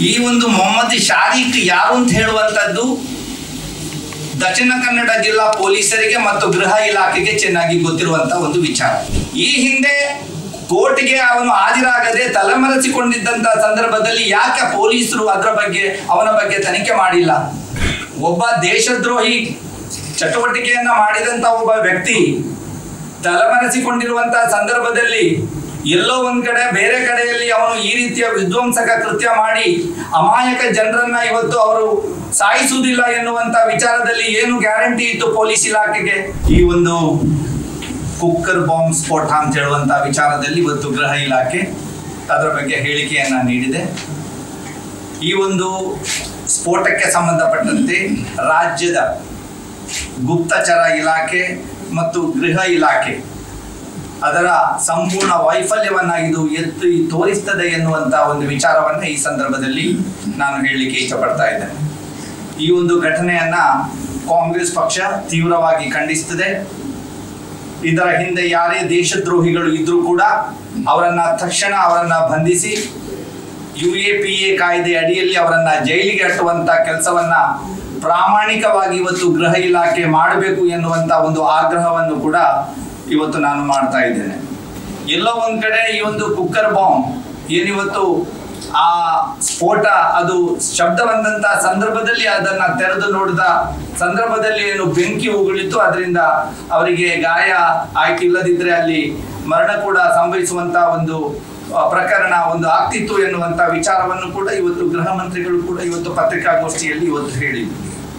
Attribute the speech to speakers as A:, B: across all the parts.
A: ಈ ಒಂದು ಮೊಹಮ್ಮದ್ ಶಾರೀಕ್ ಯಾರು ಅಂತ ಹೇಳುವಂಥದ್ದು ದಕ್ಷಿಣ ಕನ್ನಡ ಜಿಲ್ಲಾ ಪೊಲೀಸರಿಗೆ ಮತ್ತು ಗೃಹ ಇಲಾಖೆಗೆ ಚೆನ್ನಾಗಿ ಗೊತ್ತಿರುವಂತ ಒಂದು ವಿಚಾರ ಈ ಹಿಂದೆ ಕೋರ್ಟ್ಗೆ ಅವನು ಹಾಜರಾಗದೆ ತಲೆಮರೆಸಿಕೊಂಡಿದ್ದಂತ ಸಂದರ್ಭದಲ್ಲಿ ಯಾಕೆ ಪೊಲೀಸರು ಅದರ ಬಗ್ಗೆ ಅವನ ಬಗ್ಗೆ ತನಿಖೆ ಮಾಡಿಲ್ಲ ಒಬ್ಬ ದೇಶದ್ರೋಹಿ ಚಟುವಟಿಕೆಯನ್ನ ಮಾಡಿದಂತ ಒಬ್ಬ ವ್ಯಕ್ತಿ ತಲೆಮರೆಸಿಕೊಂಡಿರುವಂತಹ ಸಂದರ್ಭದಲ್ಲಿ ಎಲ್ಲೋ ಒಂದ್ ಕಡೆ ಬೇರೆ ಕಡೆಯಲ್ಲಿ ಅವನು ಈ ರೀತಿಯ ವಿಧ್ವಂಸಕ ಕೃತ್ಯ ಮಾಡಿ ಅಮಾಯಕ ಜನರನ್ನ ಇವತ್ತು ಅವರು ಸಾಯಿಸುವುದಿಲ್ಲ ಎನ್ನುವಂತ ವಿಚಾರದಲ್ಲಿ ಏನು ಗ್ಯಾರಂಟಿ ಇತ್ತು ಪೊಲೀಸ್ ಇಲಾಖೆಗೆ ಈ ಒಂದು ಕುಕ್ಕರ್ ಬಾಂಬ್ ಸ್ಫೋಟ ಅಂತ ಹೇಳುವಂತ ವಿಚಾರದಲ್ಲಿ ಇವತ್ತು ಗೃಹ ಇಲಾಖೆ ಅದರ ಬಗ್ಗೆ ಹೇಳಿಕೆಯನ್ನ ನೀಡಿದೆ ಈ ಒಂದು ಸ್ಫೋಟಕ್ಕೆ ಸಂಬಂಧಪಟ್ಟಂತೆ ರಾಜ್ಯದ ಗುಪ್ತಚರ ಇಲಾಖೆ ಮತ್ತು ಗೃಹ ಇಲಾಖೆ ಅದರ ಸಂಪೂರ್ಣ ವೈಫಲ್ಯವನ್ನ ಇದು ಎತ್ತಿ ತೋರಿಸ್ತದೆ ಎನ್ನುವಂತ ಒಂದು ವಿಚಾರವನ್ನ ಈ ಸಂದರ್ಭದಲ್ಲಿ ನಾನು ಹೇಳಲಿಕ್ಕೆ ಇಷ್ಟಪಡ್ತಾ ಇದ್ದೇನೆ ಈ ಒಂದು ಘಟನೆಯನ್ನ ಕಾಂಗ್ರೆಸ್ ಪಕ್ಷ ತೀವ್ರವಾಗಿ ಖಂಡಿಸುತ್ತದೆ ಇದರ ಹಿಂದೆ ಯಾರೇ ದೇಶದ್ರೋಹಿಗಳು ಇದ್ರೂ ಕೂಡ ಅವರನ್ನ ತಕ್ಷಣ ಅವರನ್ನ ಬಂಧಿಸಿ ಯು ಎ ಪಿ ಎ ಕಾಯ್ದೆ ಅಡಿಯಲ್ಲಿ ಅವರನ್ನ ಜೈಲಿಗೆ ಅಟ್ಟುವಂತ ಕೆಲಸವನ್ನ ಪ್ರಾಮಾಣಿಕವಾಗಿ ಇವತ್ತು ಗೃಹ ಇಲಾಖೆ ಮಾಡಬೇಕು ಎನ್ನುವಂತ ಒಂದು ಆಗ್ರಹವನ್ನು ಕೂಡ ಇವತ್ತು ನಾನು ಮಾಡ್ತಾ ಇದ್ದೇನೆ ಎಲ್ಲೋ ಒಂದ್ ಕಡೆ ಈ ಒಂದು ಕುಕ್ಕರ್ ಬಾಂಬ್ ಏನಿವತ್ತು ಆ ಸ್ಫೋಟ ಅದು ಶಬ್ದ ಬಂದಂತ ಸಂದರ್ಭದಲ್ಲಿ ಅದನ್ನ ತೆರೆದು ನೋಡಿದ ಸಂದರ್ಭದಲ್ಲಿ ಏನು ಬೆಂಕಿ ಉಗುಳಿತು ಅದರಿಂದ ಅವರಿಗೆ ಗಾಯ ಆಯ್ತು ಇಲ್ಲದಿದ್ರೆ ಅಲ್ಲಿ ಮರಣ ಕೂಡ ಸಂಭವಿಸುವಂತ ಒಂದು ಆ, ಪ್ರಕರಣ ಒಂದು ಆಗ್ತಿತ್ತು ಎನ್ನುವಂತ ವಿಚಾರವನ್ನು ಕೂಡ ಇವತ್ತು ಗೃಹ ಮಂತ್ರಿಗಳು ಕೂಡ ಇವತ್ತು ಪತ್ರಿಕಾಗೋಷ್ಠಿಯಲ್ಲಿ ಇವತ್ತು ಹೇಳಿದ್ರು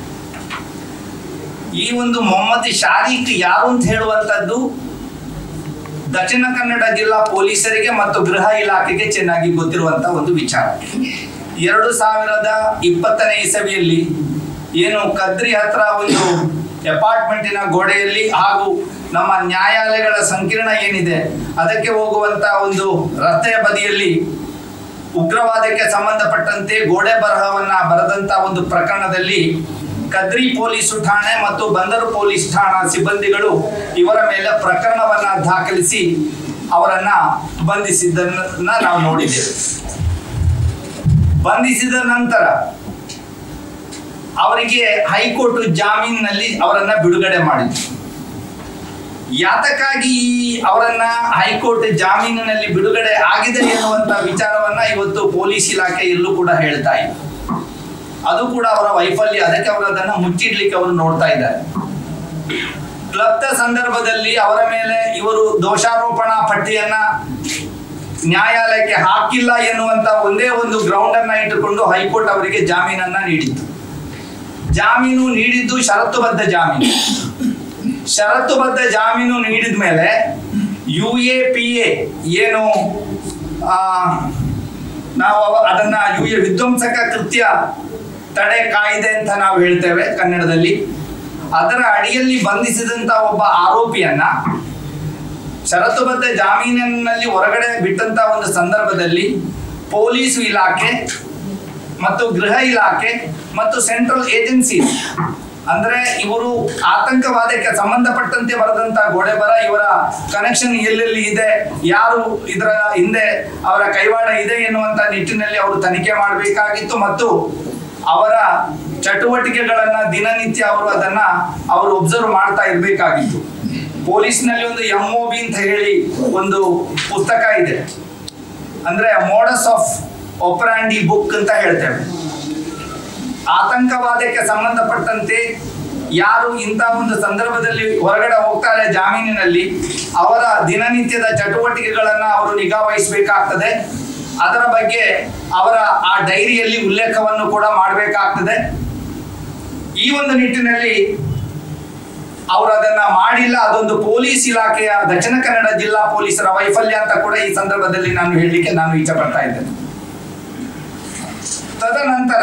A: ಈ ಒಂದು ಮೊಹಮ್ಮದ್ ಶಾರೀಕ್ ಯಾರು ಅಂತ ಹೇಳುವಂತದ್ದು ದಕ್ಷಿಣ ಕನ್ನಡ ಜಿಲ್ಲಾ ಪೊಲೀಸರಿಗೆ ಮತ್ತು ಗೃಹ ಇಲಾಖೆಗೆ ಚೆನ್ನಾಗಿ ಗೊತ್ತಿರುವಂತ ಒಂದು ವಿಚಾರ ಎರಡು ಸಾವಿರದ ಇಪ್ಪತ್ತನೇ ಇಸವಿಯಲ್ಲಿ ಏನು ಕದ್ರಿ ಹತ್ರ ಒಂದು ಅಪಾರ್ಟ್ಮೆಂಟಿನ ಗೋಡೆಯಲ್ಲಿ ಹಾಗೂ ನಮ್ಮ ನ್ಯಾಯಾಲಯಗಳ ಸಂಕೀರ್ಣ ಏನಿದೆ ಅದಕ್ಕೆ ಹೋಗುವಂತ ಒಂದು ರಸ್ತೆಯ ಬದಿಯಲ್ಲಿ ಉಗ್ರವಾದಕ್ಕೆ ಸಂಬಂಧಪಟ್ಟಂತೆ ಗೋಡೆ ಬರಹವನ್ನ ಬರೆದಂತ ಒಂದು ಪ್ರಕರಣದಲ್ಲಿ ಕದ್ರಿ ಪೊಲೀಸ್ ಠಾಣೆ ಮತ್ತು ಬಂದರು ಪೊಲೀಸ್ ಠಾಣಾ ಸಿಬ್ಬಂದಿಗಳು ಇವರ ಮೇಲೆ ಪ್ರಕರಣವನ್ನ ದಾಖಲಿಸಿ ಅವರನ್ನ ಬಂಧಿಸಿದ್ದನ್ನ ನಾವು ನೋಡಿದ್ದೇವೆ ಬಂಧಿಸಿದ ನಂತರ ಅವರಿಗೆ ಹೈಕೋರ್ಟ್ ಜಾಮೀನಿನಲ್ಲಿ ಅವರನ್ನ ಬಿಡುಗಡೆ ಮಾಡಿದ್ರು ಯಾತಕ್ಕಾಗಿ ಈ ಅವರನ್ನ ಹೈಕೋರ್ಟ್ ಜಾಮೀನಿನಲ್ಲಿ ಬಿಡುಗಡೆ ಆಗಿದೆ ಎನ್ನುವಂತ ವಿಚಾರವನ್ನ ಇವತ್ತು ಪೊಲೀಸ್ ಇಲಾಖೆ ಎಲ್ಲೂ ಕೂಡ ಹೇಳ್ತಾ ಇಲ್ಲ ಅದು ಕೂಡ ಅವರ ವೈಫಲ್ಯ ಅದಕ್ಕೆ ಅವರು ಅದನ್ನ ಮುಚ್ಚಿಡ್ಲಿಕ್ಕೆ ಅವರು ನೋಡ್ತಾ ಇದ್ದಾರೆ ಕ್ಲಬ್ದ ಸಂದರ್ಭದಲ್ಲಿ ಅವರ ಮೇಲೆ ಇವರು ದೋಷಾರೋಪಣಾ ಪಟ್ಟಿಯನ್ನ ನ್ಯಾಯಾಲಯಕ್ಕೆ ಹಾಕಿಲ್ಲ ಎನ್ನುವಂತ ಒಂದೇ ಒಂದು ಗ್ರೌಂಡ್ ಅನ್ನ ಇಟ್ಟುಕೊಂಡು ಹೈಕೋರ್ಟ್ ಅವರಿಗೆ ಜಾಮೀನನ್ನ ನೀಡಿತ್ತು ಜಾಮೀನು ನೀಡಿದ್ದು ಷರತ್ತುಬದ್ಧ ಜಾಮೀನು ಷರತ್ತುಬದ್ಧ ಜಾಮೀನು ನೀಡಿದ ಮೇಲೆ ಯು ಎ ಪಿ ಎ ಏನು ಆ, ನಾವು ಅವ- ಅದನ್ನ ಯು ಎ ವಿಧ್ವಂಸಕ ಕೃತ್ಯ ತಡೆ ಕಾಯ್ದೆ ಅಂತ ನಾವು ಹೇಳ್ತೇವೆ ಕನ್ನಡದಲ್ಲಿ ಅದರ ಅಡಿಯಲ್ಲಿ ಬಂಧಿಸಿದಂತ ಒಬ್ಬ ಆರೋಪಿಯನ್ನ ಷರತ್ತುಬದ್ಧ ಜಾಮೀನಿನಲ್ಲಿ ಹೊರಗಡೆ ಬಿಟ್ಟಂತ ಒಂದು ಸಂದರ್ಭದಲ್ಲಿ ಪೊಲೀಸ್ ಇಲಾಖೆ ಮತ್ತು ಗೃಹ ಇಲಾಖೆ ಮತ್ತು ಸೆಂಟ್ರಲ್ ಏಜೆನ್ಸಿ ಅಂದ್ರೆ ಇವರು ಆತಂಕವಾದಕ್ಕೆ ಸಂಬಂಧಪಟ್ಟಂತೆ ಬರೆದಂತ ಗೋಡೆ ಬರ ಇವರ ಕನೆಕ್ಷನ್ ಎಲ್ಲೆಲ್ಲಿ ಇದೆ ಯಾರು ಇದರ ಹಿಂದೆ ಅವರ ಕೈವಾಡ ಇದೆ ಎನ್ನುವಂತ ನಿಟ್ಟಿನಲ್ಲಿ ಅವರು ತನಿಖೆ ಮಾಡಬೇಕಾಗಿತ್ತು ಮತ್ತು ಅವರ ಚಟುವಟಿಕೆಗಳನ್ನ ದಿನನಿತ್ಯ ಅವರು ಅದನ್ನ ಅವರು ಒಬ್ಸರ್ವ್ ಮಾಡ್ತಾ ಇರಬೇಕಾಗಿತ್ತು ಪೊಲೀಸ್ನಲ್ಲಿ ಒಂದು ಎಂ ಒ ಬಿ ಅಂತ ಹೇಳಿ ಒಂದು ಪುಸ್ತಕ ಇದೆ ಅಂದ್ರೆ ಮೋಡಸ್ ಆಫ್ ಒಪರಾಂಡಿ ಬುಕ್ ಅಂತ ಹೇಳ್ತೇವೆ ಆತಂಕವಾದಕ್ಕೆ ಸಂಬಂಧಪಟ್ಟಂತೆ ಯಾರು ಇಂಥ ಒಂದು ಸಂದರ್ಭದಲ್ಲಿ ಹೊರಗಡೆ ಹೋಗ್ತಾರೆ ಜಾಮೀನಿನಲ್ಲಿ ಅವರ ದಿನನಿತ್ಯದ ಚಟುವಟಿಕೆಗಳನ್ನ ಅವರು ನಿಗಾ ವಹಿಸಬೇಕಾಗ್ತದೆ ಅದರ ಬಗ್ಗೆ ಅವರ ಆ ಡೈರಿಯಲ್ಲಿ ಉಲ್ಲೇಖವನ್ನು ಕೂಡ ಮಾಡಬೇಕಾಗ್ತದೆ ಈ ಒಂದು ನಿಟ್ಟಿನಲ್ಲಿ ಅವರು ಅದನ್ನ ಮಾಡಿಲ್ಲ ಅದೊಂದು ಪೊಲೀಸ್ ಇಲಾಖೆಯ ದಕ್ಷಿಣ ಕನ್ನಡ ಜಿಲ್ಲಾ ಪೊಲೀಸರ ವೈಫಲ್ಯ ಅಂತ ಕೂಡ ಈ ಸಂದರ್ಭದಲ್ಲಿ ನಾನು ಹೇಳಲಿಕ್ಕೆ ನಾನು ಇಚ್ಛೆ ಪಡ್ತಾ ಇದ್ದೇನೆ ತದನಂತರ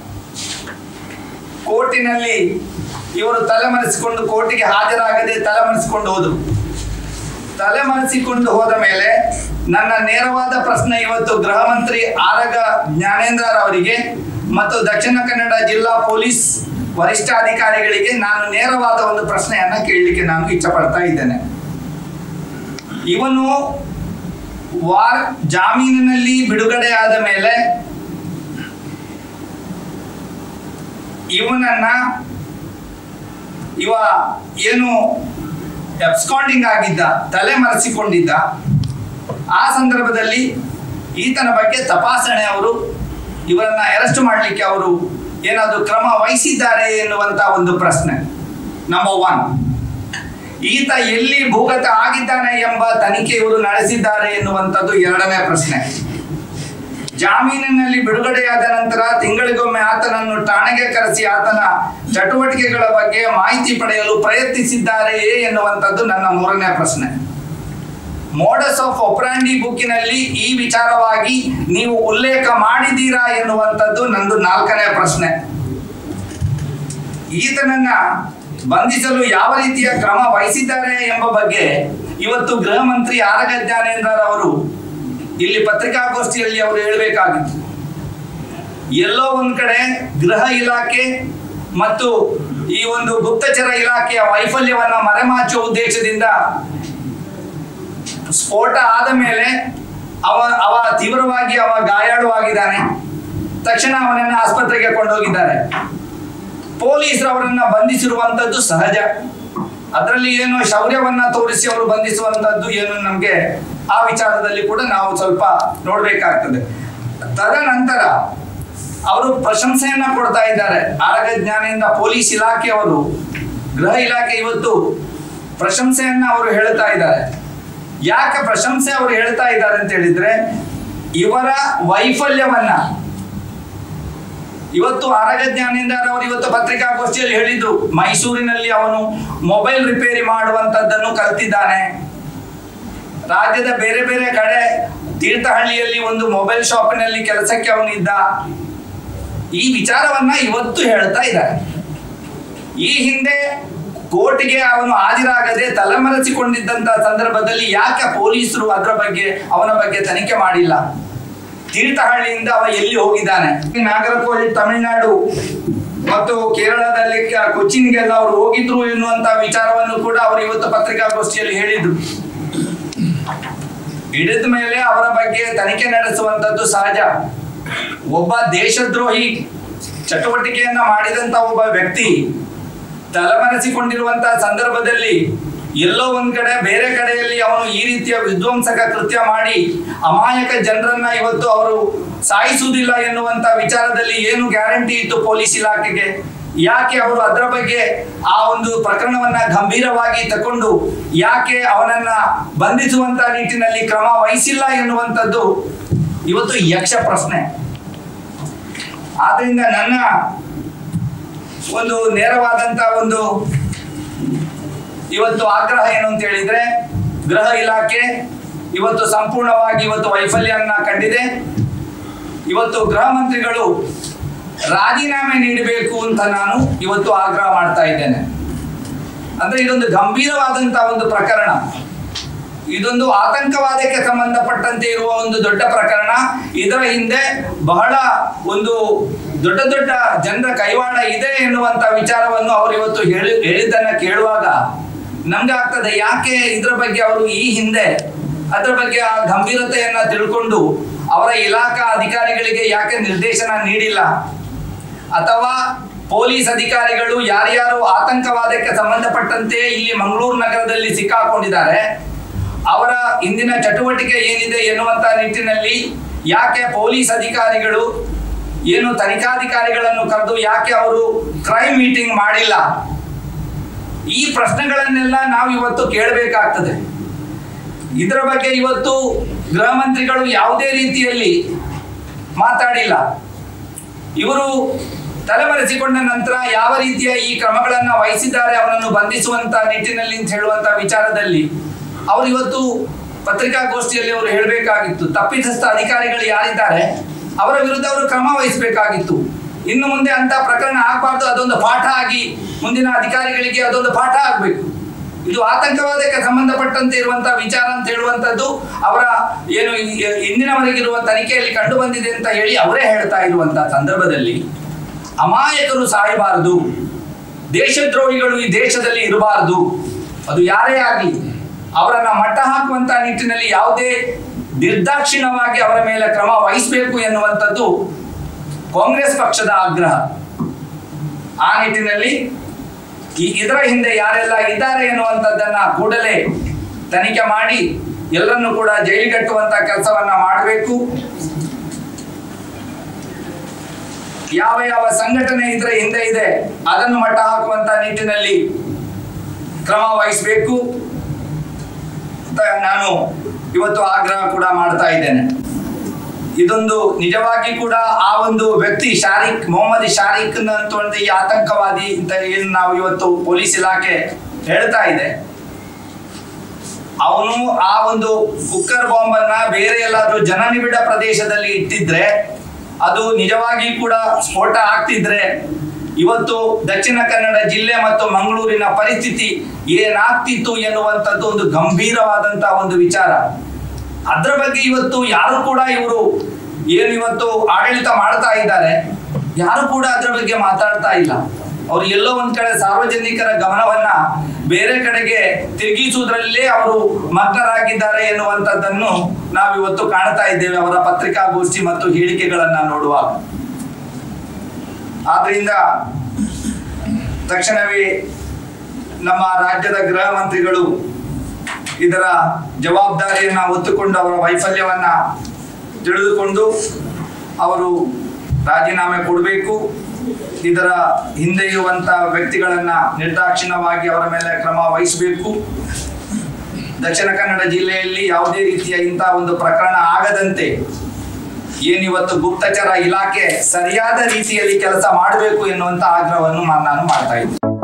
A: ಕೋರ್ಟಿನಲ್ಲಿ ಇವರು ತಲೆಮರೆಸಿಕೊಂಡು ಕೋರ್ಟಿಗೆ ಹಾಜರಾಗದೆ ತಲೆಮರೆಸಿಕೊಂಡು ಹೋದರು ತಲೆಮರೆಸಿಕೊಂಡು ಹೋದ ಮೇಲೆ ನನ್ನ ನೇರವಾದ ಪ್ರಶ್ನೆ ಇವತ್ತು ಗೃಹ ಮಂತ್ರಿ ಆರಗ ಜ್ಞಾನೇಂದ್ರ ಅವರಿಗೆ ಮತ್ತು ದಕ್ಷಿಣ ಕನ್ನಡ ಜಿಲ್ಲಾ ಪೊಲೀಸ್ ವರಿಷ್ಠಾಧಿಕಾರಿಗಳಿಗೆ ನಾನು ನೇರವಾದ ಒಂದು ಪ್ರಶ್ನೆಯನ್ನ ಕೇಳಲಿಕ್ಕೆ ನಾನು ಇಚ್ಛೆ ಪಡ್ತಾ ಇದ್ದೇನೆ ಇವನು ವಾರ್ ಜಾಮೀನಿನಲ್ಲಿ ಬಿಡುಗಡೆ ಆದ ಮೇಲೆ ಇವನನ್ನ ಇವ ಏನು ಎಬ್ಸ್ಕಾಂಡಿಂಗ್ ಆಗಿದ್ದ ತಲೆ ಮರೆಸಿಕೊಂಡಿದ್ದ ಆ ಸಂದರ್ಭದಲ್ಲಿ ಈತನ ಬಗ್ಗೆ ತಪಾಸಣೆ ಅವರು ಇವರನ್ನ ಅರೆಸ್ಟ್ ಮಾಡಲಿಕ್ಕೆ ಅವರು ಏನಾದರೂ ಕ್ರಮ ವಹಿಸಿದ್ದಾರೆ ಎನ್ನುವಂತ ಒಂದು ಪ್ರಶ್ನೆ ನಂಬರ್ ಒನ್ ಈತ ಎಲ್ಲಿ ಭೂಗತ ಆಗಿದ್ದಾನೆ ಎಂಬ ತನಿಖೆ ಇವರು ನಡೆಸಿದ್ದಾರೆ ಎನ್ನುವಂಥದ್ದು ಎರಡನೇ ಪ್ರಶ್ನೆ ಜಾಮೀನಿನಲ್ಲಿ ಬಿಡುಗಡೆಯಾದ ನಂತರ ತಿಂಗಳಿಗೊಮ್ಮೆ ಆತನನ್ನು ಠಾಣೆಗೆ ಕರೆಸಿ ಆತನ ಚಟುವಟಿಕೆಗಳ ಬಗ್ಗೆ ಮಾಹಿತಿ ಪಡೆಯಲು ಪ್ರಯತ್ನಿಸಿದ್ದಾರೆಯೇ ಎನ್ನುವಂಥದ್ದು ನನ್ನ ಮೂರನೇ ಪ್ರಶ್ನೆ ಮೋಡಸ್ ಆಫ್ ಒಪ್ರಾಂಡಿ ಬುಕ್ಕಿನಲ್ಲಿ ಈ ವಿಚಾರವಾಗಿ ನೀವು ಉಲ್ಲೇಖ ಮಾಡಿದ್ದೀರಾ ಎನ್ನುವಂಥದ್ದು ನಂದು ನಾಲ್ಕನೇ ಪ್ರಶ್ನೆ ಈತನನ್ನ ಬಂಧಿಸಲು ಯಾವ ರೀತಿಯ ಕ್ರಮ ವಹಿಸಿದ್ದಾರೆ ಎಂಬ ಬಗ್ಗೆ ಇವತ್ತು ಗೃಹ ಮಂತ್ರಿ ಆರಗ ಜ್ಞಾನೇಂದ್ರ ಅವರು ಇಲ್ಲಿ ಪತ್ರಿಕಾಗೋಷ್ಠಿಯಲ್ಲಿ ಅವರು ಹೇಳಬೇಕಾಗಿತ್ತು ಎಲ್ಲೋ ಒಂದ್ ಕಡೆ ಗೃಹ ಇಲಾಖೆ ಮತ್ತು ಈ ಒಂದು ಗುಪ್ತಚರ ಇಲಾಖೆಯ ವೈಫಲ್ಯವನ್ನ ಮರೆಮಾಚುವ ಉದ್ದೇಶದಿಂದ ಸ್ಫೋಟ ಆದ ಮೇಲೆ ಅವ ಅವ ತೀವ್ರವಾಗಿ ಅವ ಗಾಯಾಳುವಾಗಿದ್ದಾನೆ ತಕ್ಷಣ ಅವನನ್ನ ಆಸ್ಪತ್ರೆಗೆ ಕೊಂಡೋಗಿದ್ದಾರೆ ಪೊಲೀಸರು ಅವರನ್ನ ಬಂಧಿಸಿರುವಂತದ್ದು ಸಹಜ ಅದರಲ್ಲಿ ಏನು ಶೌರ್ಯವನ್ನ ತೋರಿಸಿ ಅವರು ಬಂಧಿಸುವಂತದ್ದು ಏನು ನಮ್ಗೆ ಆ ವಿಚಾರದಲ್ಲಿ ಕೂಡ ನಾವು ಸ್ವಲ್ಪ ನೋಡ್ಬೇಕಾಗ್ತದೆ ತದನಂತರ ಅವರು ಪ್ರಶಂಸೆಯನ್ನ ಕೊಡ್ತಾ ಇದ್ದಾರೆ ಆರಗ ಜ್ಞಾನದಿಂದ ಪೊಲೀಸ್ ಇಲಾಖೆಯವರು ಗೃಹ ಇಲಾಖೆ ಇವತ್ತು ಪ್ರಶಂಸೆಯನ್ನ ಅವರು ಹೇಳ್ತಾ ಇದ್ದಾರೆ ಯಾಕೆ ಪ್ರಶಂಸೆ ಅವರು ಹೇಳ್ತಾ ಇದ್ದಾರೆ ಅಂತ ಹೇಳಿದ್ರೆ ಇವರ ವೈಫಲ್ಯವನ್ನ ಇವತ್ತು ಆರಗ ಜ್ಞಾನೇಂದ್ರ ಅವರು ಇವತ್ತು ಪತ್ರಿಕಾಗೋಷ್ಠಿಯಲ್ಲಿ ಹೇಳಿದ್ರು ಮೈಸೂರಿನಲ್ಲಿ ಅವನು ಮೊಬೈಲ್ ರಿಪೇರಿ ಮಾಡುವಂತದ್ದನ್ನು ಕಲ್ತಿದ್ದಾನೆ ರಾಜ್ಯದ ಬೇರೆ ಬೇರೆ ಕಡೆ ತೀರ್ಥಹಳ್ಳಿಯಲ್ಲಿ ಒಂದು ಮೊಬೈಲ್ ಶಾಪಿನಲ್ಲಿ ಕೆಲಸಕ್ಕೆ ಅವನಿದ್ದ ಈ ವಿಚಾರವನ್ನ ಇವತ್ತು ಹೇಳ್ತಾ ಇದ್ದಾರೆ ಈ ಹಿಂದೆ ಕೋರ್ಟ್ಗೆ ಅವನು ಹಾಜರಾಗದೆ ತಲೆಮರೆಸಿಕೊಂಡಿದ್ದಂತ ಸಂದರ್ಭದಲ್ಲಿ ಯಾಕೆ ಪೊಲೀಸರು ಅದರ ಬಗ್ಗೆ ಅವನ ಬಗ್ಗೆ ತನಿಖೆ ಮಾಡಿಲ್ಲ ತೀರ್ಥಹಳ್ಳಿಯಿಂದ ಅವ ಎಲ್ಲಿ ಹೋಗಿದ್ದಾನೆ ನಾಗರಕೋಳಿ ತಮಿಳುನಾಡು ಮತ್ತು ಕೇರಳದಲ್ಲಿ ಕ- ಕೊಚ್ಚಿನ್ಗೆಲ್ಲ ಅವರು ಹೋಗಿದ್ರು ಎನ್ನುವಂತ ವಿಚಾರವನ್ನು ಕೂಡ ಅವರು ಇವತ್ತು ಪತ್ರಿಕಾಗೋಷ್ಠಿಯಲ್ಲಿ ಹೇಳಿದ್ರು ಹಿಡಿದ ಮೇಲೆ ಅವರ ಬಗ್ಗೆ ತನಿಖೆ ನಡೆಸುವಂತದ್ದು ಸಹಜ ಒಬ್ಬ ದೇಶದ್ರೋಹಿ ಚಟುವಟಿಕೆಯನ್ನ ಮಾಡಿದಂತ ಒಬ್ಬ ವ್ಯಕ್ತಿ ತಲೆಮರೆಸಿಕೊಂಡಿರುವಂತಹ ಸಂದರ್ಭದಲ್ಲಿ ಎಲ್ಲೋ ಒಂದ್ ಕಡೆ ಬೇರೆ ಕಡೆಯಲ್ಲಿ ಅವನು ಈ ರೀತಿಯ ವಿಧ್ವಂಸಕ ಕೃತ್ಯ ಮಾಡಿ ಅಮಾಯಕ ಜನರನ್ನ ಇವತ್ತು ಅವರು ಸಾಯಿಸುವುದಿಲ್ಲ ಎನ್ನುವಂತ ವಿಚಾರದಲ್ಲಿ ಏನು ಗ್ಯಾರಂಟಿ ಇತ್ತು ಪೊಲೀಸ್ ಇಲಾಖೆಗೆ ಯಾಕೆ ಅವರು ಅದರ ಬಗ್ಗೆ ಆ ಒಂದು ಪ್ರಕರಣವನ್ನ ಗಂಭೀರವಾಗಿ ತಕೊಂಡು ಯಾಕೆ ಅವನನ್ನ ಬಂಧಿಸುವಂತ ನಿಟ್ಟಿನಲ್ಲಿ ಕ್ರಮ ವಹಿಸಿಲ್ಲ ಎನ್ನುವಂಥದ್ದು ಇವತ್ತು ಯಕ್ಷ ಪ್ರಶ್ನೆ ಆದ್ರಿಂದ ನನ್ನ ಒಂದು ನೇರವಾದಂತ ಒಂದು ಇವತ್ತು ಆಗ್ರಹ ಏನು ಅಂತ ಹೇಳಿದ್ರೆ ಗೃಹ ಇಲಾಖೆ ಇವತ್ತು ಸಂಪೂರ್ಣವಾಗಿ ಇವತ್ತು ವೈಫಲ್ಯನ್ನ ಕಂಡಿದೆ ಇವತ್ತು ಗೃಹ ಮಂತ್ರಿಗಳು ರಾಜೀನಾಮೆ ನೀಡಬೇಕು ಅಂತ ನಾನು ಇವತ್ತು ಆಗ್ರಹ ಮಾಡ್ತಾ ಇದ್ದೇನೆ ಅಂದ್ರೆ ಇದೊಂದು ಗಂಭೀರವಾದಂತಹ ಒಂದು ಪ್ರಕರಣ ಇದೊಂದು ಆತಂಕವಾದಕ್ಕೆ ಸಂಬಂಧಪಟ್ಟಂತೆ ಇರುವ ಒಂದು ದೊಡ್ಡ ಪ್ರಕರಣ ಇದರ ಹಿಂದೆ ಬಹಳ ಒಂದು ದೊಡ್ಡ ದೊಡ್ಡ ಜನರ ಕೈವಾಡ ಇದೆ ಎನ್ನುವಂತ ವಿಚಾರವನ್ನು ಅವರು ಇವತ್ತು ಹೇಳಿ ಹೇಳಿದ್ದನ್ನ ಕೇಳುವಾಗ ನಮ್ಗೆ ಆಗ್ತದೆ ಯಾಕೆ ಇದ್ರ ಬಗ್ಗೆ ಅವರು ಈ ಹಿಂದೆ ಅದರ ಬಗ್ಗೆ ಆ ಗಂಭೀರತೆಯನ್ನ ತಿಳ್ಕೊಂಡು ಅವರ ಇಲಾಖಾ ಅಧಿಕಾರಿಗಳಿಗೆ ಯಾಕೆ ನಿರ್ದೇಶನ ನೀಡಿಲ್ಲ ಅಥವಾ ಪೊಲೀಸ್ ಅಧಿಕಾರಿಗಳು ಯಾರ್ಯಾರು ಆತಂಕವಾದಕ್ಕೆ ಸಂಬಂಧಪಟ್ಟಂತೆ ಇಲ್ಲಿ ಮಂಗಳೂರು ನಗರದಲ್ಲಿ ಸಿಕ್ಕಾಕೊಂಡಿದ್ದಾರೆ ಅವರ ಇಂದಿನ ಚಟುವಟಿಕೆ ಏನಿದೆ ಎನ್ನುವಂತ ನಿಟ್ಟಿನಲ್ಲಿ ಯಾಕೆ ಪೊಲೀಸ್ ಅಧಿಕಾರಿಗಳು ಏನು ತನಿಖಾಧಿಕಾರಿಗಳನ್ನು ಕರೆದು ಯಾಕೆ ಅವರು ಕ್ರೈಮ್ ಮೀಟಿಂಗ್ ಮಾಡಿಲ್ಲ ಈ ಪ್ರಶ್ನೆಗಳನ್ನೆಲ್ಲ ನಾವು ಇವತ್ತು ಕೇಳಬೇಕಾಗ್ತದೆ ಇದರ ಬಗ್ಗೆ ಇವತ್ತು ಗೃಹ ಮಂತ್ರಿಗಳು ಯಾವುದೇ ರೀತಿಯಲ್ಲಿ ಮಾತಾಡಿಲ್ಲ ಇವರು ತಲೆಮರೆಸಿಕೊಂಡ ನಂತರ ಯಾವ ರೀತಿಯ ಈ ಕ್ರಮಗಳನ್ನ ವಹಿಸಿದ್ದಾರೆ ಅವರನ್ನು ಬಂಧಿಸುವಂತ ನಿಟ್ಟಿನಲ್ಲಿ ಅಂತ ಹೇಳುವಂತ ವಿಚಾರದಲ್ಲಿ ಅವರು ಇವತ್ತು ಪತ್ರಿಕಾಗೋಷ್ಠಿಯಲ್ಲಿ ಅವರು ಹೇಳಬೇಕಾಗಿತ್ತು ತಪ್ಪಿತಸ್ಥ ಅಧಿಕಾರಿಗಳು ಯಾರಿದ್ದಾರೆ ಅವರ ವಿರುದ್ಧ ಅವರು ಕ್ರಮ ವಹಿಸಬೇಕಾಗಿತ್ತು ಇನ್ನು ಮುಂದೆ ಅಂತ ಪ್ರಕರಣ ಆಗಬಾರ್ದು ಅದೊಂದು ಪಾಠ ಆಗಿ ಮುಂದಿನ ಅಧಿಕಾರಿಗಳಿಗೆ ಅದೊಂದು ಪಾಠ ಆಗಬೇಕು ಇದು ಆತಂಕವಾದಕ್ಕೆ ಸಂಬಂಧಪಟ್ಟಂತೆ ಇರುವಂತಹ ವಿಚಾರ ಅಂತ ಹೇಳುವಂತದ್ದು ಅವರ ಏನು ಈ- ಇಂದಿನವರೆಗಿರುವ ತನಿಖೆಯಲ್ಲಿ ಕಂಡು ಬಂದಿದೆ ಅಂತ ಹೇಳಿ ಅವರೇ ಹೇಳ್ತಾ ಇರುವಂತಹ ಸಂದರ್ಭದಲ್ಲಿ ಅಮಾಯಕರು ಸಾಯಬಾರದು ದೇಶದ್ರೋಹಿಗಳು ಈ ದೇಶದಲ್ಲಿ ಇರಬಾರದು ಅದು ಯಾರೇ ಆಗಲಿ ಅವರನ್ನ ಮಟ್ಟ ಹಾಕುವಂತ ನಿಟ್ಟಿನಲ್ಲಿ ಯಾವುದೇ ನಿರ್ದಾಕ್ಷಿಣ್ಯವಾಗಿ ಅವರ ಮೇಲೆ ಕ್ರಮ ವಹಿಸಬೇಕು ಎನ್ನುವಂಥದ್ದು ಕಾಂಗ್ರೆಸ್ ಪಕ್ಷದ ಆಗ್ರಹ ಆ ನಿಟ್ಟಿನಲ್ಲಿ ಈ ಇದರ ಹಿಂದೆ ಯಾರೆಲ್ಲ ಇದ್ದಾರೆ ಎನ್ನುವಂಥದ್ದನ್ನ ಕೂಡಲೇ ತನಿಖೆ ಮಾಡಿ ಎಲ್ಲರನ್ನು ಕೂಡ ಜೈಲಿಗಟ್ಟುವಂತ ಕೆಲಸವನ್ನ ಮಾಡಬೇಕು ಯಾವ ಯಾವ ಸಂಘಟನೆ ಇದರ ಹಿಂದೆ ಇದೆ ಅದನ್ನು ಮಟ್ಟ ಹಾಕುವಂತ ನಿಟ್ಟಿನಲ್ಲಿ ಕ್ರಮ ವಹಿಸಬೇಕು ಅಂತ ನಾನು ಇವತ್ತು ಆಗ್ರಹ ಕೂಡ ಮಾಡ್ತಾ ಇದ್ದೇನೆ ಇದೊಂದು ನಿಜವಾಗಿ ಕೂಡ ಆ ಒಂದು ವ್ಯಕ್ತಿ ಶಾರಿಕ್ ಮೊಹಮ್ಮದ್ ಶಾರಿಕ್ ಅಂತ ಒಂದು ಈ ಆತಂಕವಾದಿ ಅಂತ ಏನು ನಾವು ಇವತ್ತು ಪೊಲೀಸ್ ಇಲಾಖೆ ಹೇಳ್ತಾ ಇದೆ ಅವನು ಆ ಒಂದು ಕುಕ್ಕರ್ ಬಾಂಬ್ ಅನ್ನ ಬೇರೆ ಎಲ್ಲಾದ್ರೂ ಜನನಿಬಿಡ ಪ್ರದೇಶದಲ್ಲಿ ಇಟ್ಟಿದ್ರೆ ಅದು ನಿಜವಾಗಿ ಕೂಡ ಸ್ಫೋಟ ಆಗ್ತಿದ್ರೆ ಇವತ್ತು ದಕ್ಷಿಣ ಕನ್ನಡ ಜಿಲ್ಲೆ ಮತ್ತು ಮಂಗಳೂರಿನ ಪರಿಸ್ಥಿತಿ ಏನಾಗ್ತಿತ್ತು ಎನ್ನುವಂಥದ್ದು ಒಂದು ಗಂಭೀರವಾದಂತಹ ಒಂದು ವಿಚಾರ ಅದ್ರ ಬಗ್ಗೆ ಇವತ್ತು ಯಾರು ಕೂಡ ಇವರು ಏನು ಇವತ್ತು ಆಡಳಿತ ಮಾಡ್ತಾ ಇದ್ದಾರೆ ಯಾರು ಕೂಡ ಅದ್ರ ಬಗ್ಗೆ ಮಾತಾಡ್ತಾ ಇಲ್ಲ ಅವ್ರು ಎಲ್ಲೋ ಒಂದ್ ಕಡೆ ಸಾರ್ವಜನಿಕರ ಗಮನವನ್ನ ಬೇರೆ ಕಡೆಗೆ ತಿರುಗಿಸುವುದರಲ್ಲೇ ಅವರು ಮಗ್ನರಾಗಿದ್ದಾರೆ ಎನ್ನುವಂಥದ್ದನ್ನು ನಾವು ಇವತ್ತು ಕಾಣ್ತಾ ಇದ್ದೇವೆ ಅವರ ಪತ್ರಿಕಾಗೋಷ್ಠಿ ಮತ್ತು ಹೇಳಿಕೆಗಳನ್ನ ನೋಡುವಾಗ ಆದ್ರಿಂದ ತಕ್ಷಣವೇ ನಮ್ಮ ರಾಜ್ಯದ ಗೃಹ ಮಂತ್ರಿಗಳು ಇದರ ಜವಾಬ್ದಾರಿಯನ್ನ ಹೊತ್ತುಕೊಂಡು ಅವರ ವೈಫಲ್ಯವನ್ನ ತಿಳಿದುಕೊಂಡು ಅವರು ರಾಜೀನಾಮೆ ಕೊಡಬೇಕು ಇದರ ಹಿಂದೆ ಇರುವಂತ ವ್ಯಕ್ತಿಗಳನ್ನ ನಿರ್ದಾಕ್ಷಿಣ್ಯವಾಗಿ ಅವರ ಮೇಲೆ ಕ್ರಮ ವಹಿಸಬೇಕು ದಕ್ಷಿಣ ಕನ್ನಡ ಜಿಲ್ಲೆಯಲ್ಲಿ ಯಾವುದೇ ರೀತಿಯ ಇಂತಹ ಒಂದು ಪ್ರಕರಣ ಆಗದಂತೆ ಏನಿವತ್ತು ಗುಪ್ತಚರ ಇಲಾಖೆ ಸರಿಯಾದ ರೀತಿಯಲ್ಲಿ ಕೆಲಸ ಮಾಡಬೇಕು ಎನ್ನುವಂತ ಆಗ್ರಹವನ್ನು ನಾನು ಮಾಡ್ತಾ ಇದ್ದೀನಿ